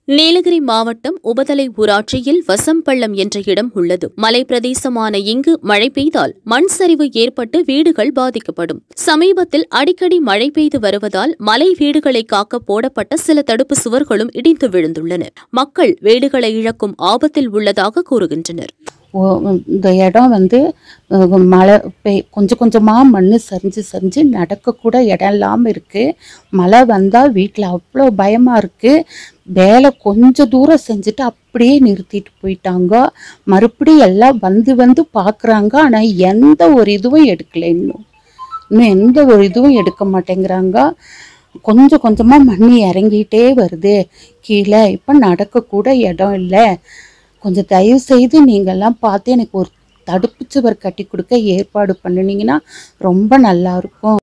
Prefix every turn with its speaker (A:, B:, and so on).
A: நீலகிரி மாவட்டம் உபதலை ஊராட்சியில் வசம்பள்ளம் என்ற இடம் உள்ளது மலை பிரதேசமான இங்கு மழை பெய்தால் மண் சரிவு ஏற்பட்டு வீடுகள் பாதிக்கப்படும் சமீபத்தில் அடிக்கடி மழை பெய்து வருவதால் மலை வீடுகளை காக்க போடப்பட்ட சில தடுப்பு சுவர்களும் இடிந்து விழுந்துள்ளன மக்கள் வீடுகளை இழக்கும் ஆபத்தில் உள்ளதாக கூறுகின்றனர்
B: ஓ- இந்த இடம் வந்து அஹ், மழை பெய் கொஞ்சம் கொஞ்சமாக மண் சரிஞ்சு சரிஞ்சு நடக்கக்கூட இடம் இல்லாமல் இருக்குது மழை வந்தால் வீட்டில் அவ்வளோ பயமாக இருக்குது வேலை கொஞ்சம் தூரம் செஞ்சுட்டு அப்படியே நிறுத்திட்டு போயிட்டாங்க மறுபடியும் எல்லாம் வந்து வந்து பார்க்குறாங்க ஆனால் எந்த ஒரு இதுவும் எடுக்கல இன்னும் இன்னும் எந்த ஒரு இதுவும் எடுக்க மாட்டேங்கிறாங்க கொஞ்சம் கொஞ்சமாக மண் இறங்கிட்டே வருது கீழே இப்போ நடக்கக்கூட இடம் இல்லை கொஞ்சம் தயவு செய்து நீங்கள்லாம் பார்த்து எனக்கு ஒரு தடுப்பு சுவர் கட்டி கொடுக்க ஏற்பாடு பண்ணுனீங்கன்னா ரொம்ப நல்லா இருக்கும்